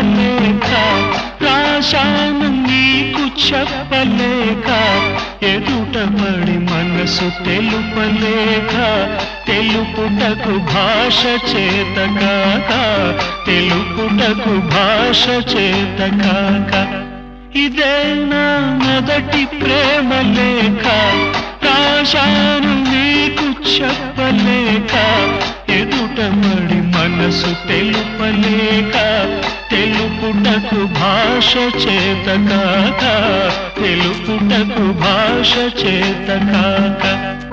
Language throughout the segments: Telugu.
చెప్పలేక రాశాను నీకు చెప్పలేక ఎదుటపడి మనసు తెలుపలేక తెలుపుటకు భాష చేత కాక తెలుపుటకు భాష చేత కాక ఇదే నా మొదటి ప్రేమ లేఖ రాశాను నీకు చెప్పలేక ఎదుటమడి మనసు తెలుపలేక తెలుపుటకు భాష చేత కాక తెలుపుటకు భాష చేత కాక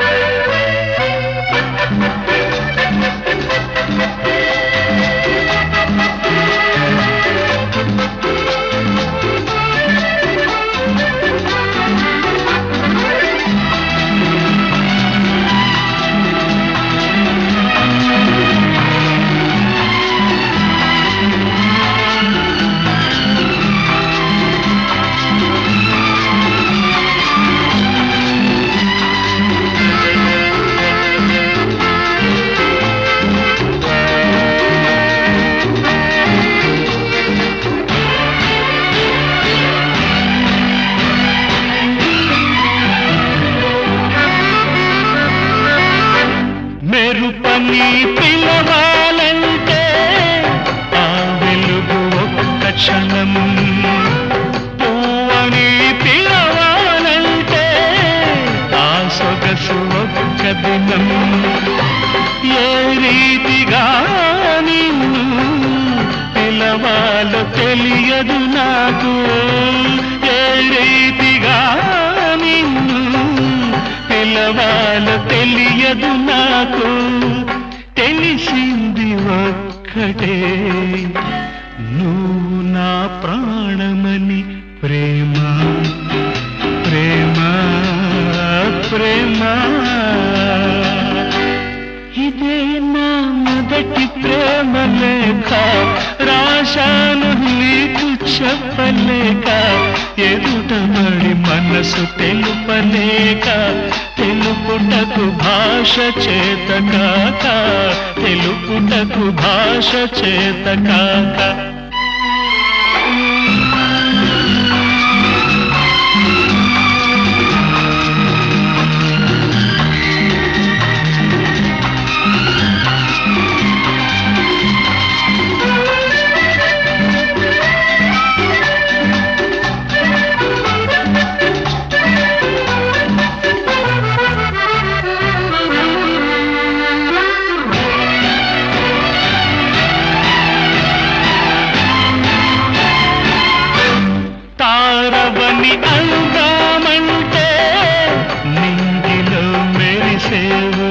మెరుపని పిలవాలంటే ఆ వెలుగు ఒక్క క్షణం పువ్వని పిలవాలంటే ఆ సొగసు ఒక్క దినం ఏ రీతిగా నిన్ను పిలవాలో తెలియదు నాకు ఏ రీతిగా నిన్ను పిలవాలో తెలియదు నాకు తెలిసింది ఒక్కటే నువ్వు నా ప్రాణమని ప్రేమ ప్రేమ ప్రేమ ఇదే నా మొదటి ప్రేమ లేఖ రాశాను నీకు చెప్పలేక ఎదుటమడి మనసు తెలుపలేక తెలుపుటకు భాష చేత కాక తెలుపుటకు భాష చేత కాక తారవని అందామంటే నింగిలో మెరిసేవు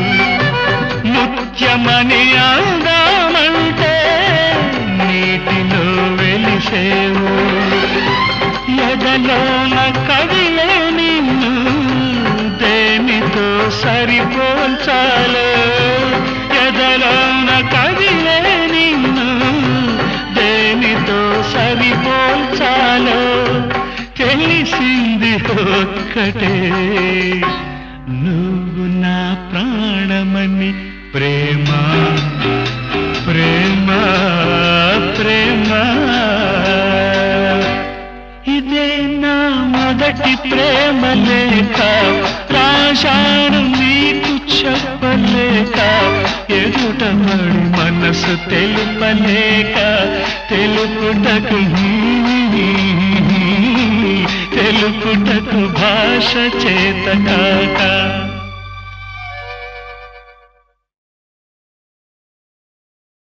ముత్యమని అందామంటే నీటిలో వెలిసేవు ఎదలోన కదిలే నిన్ను దేనితో సరిపోల్చాలో ఎదలోన కదిలే నిన్ను దేనితో సరిపోల్చాలో తెలిసింది ఒక్కటే నువ్వు నా ప్రాణమని ప్రేమ ప్రేమ ప్రేమ ఇదే నా మొదటి ప్రేమ లేఖ రాశాను నీకు చెప్పలేక ఎదుటమడి మనసు తెలుపలేక తెలుపుటకు తెలుపుటకు భాష చేత కాక